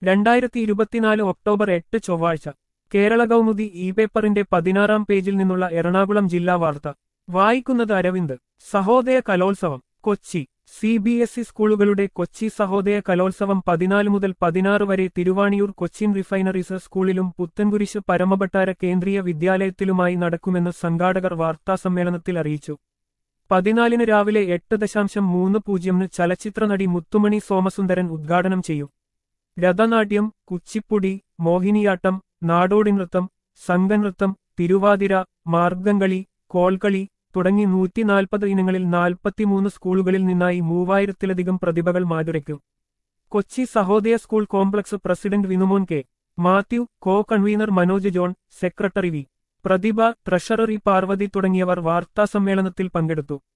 രണ്ടായിരത്തി ഇരുപത്തിനാല് ഒക്ടോബർ എട്ട് ചൊവ്വാഴ്ച കേരള കൗമുദി ഇ പേപ്പറിന്റെ പതിനാറാം പേജിൽ നിന്നുള്ള എറണാകുളം ജില്ലാ വാർത്ത വായിക്കുന്നത് അരവിന്ദ് സഹോദയ കലോത്സവം Kochi C B S E സ്കൂളുകളുടെ കൊച്ചി സഹോദയ കലോത്സവം പതിനാല് മുതൽ പതിനാറ് വരെ തിരുവാണിയൂർ കൊച്ചിൻ റിഫൈനറീസ് സ്കൂളിലും പുത്തൻകുരിശ് പരമഭട്ടാര കേന്ദ്രീയ വിദ്യാലയത്തിലുമായി നടക്കുമെന്ന് സംഘാടകർ വാർത്താസമ്മേളനത്തിൽ അറിയിച്ചു പതിനാലിന് രാവിലെ എട്ട് ദശാംശം മൂന്ന് പൂജ്യമിന് ചലച്ചിത്രനടി മുത്തുമണി സോമസുന്ദരൻ ഉദ്ഘാടനം ചെയ്യും രഥനാട്യം കുച്ചിപ്പുടി മോഹിനിയാട്ടം നാടോടി നൃത്തം സംഘനൃത്തം തിരുവാതിര മാർഗംകളി കോൽക്കളി തുടങ്ങി നൂറ്റിനാൽപ്പത് ഇനങ്ങളിൽ നാൽപ്പത്തിമൂന്ന് സ്കൂളുകളിൽ നിന്നായി മൂവായിരത്തിലധികം പ്രതിഭകൾ മാതുരയ്ക്കും Kochi Sahodaya school complex president Vinumon K Mathew co convener Manoj John secretary V Prathibha treasurer Parvathy തുടങ്ങിയവർ വാർത്താസമ്മേളനത്തിൽ പങ്കെടുത്തു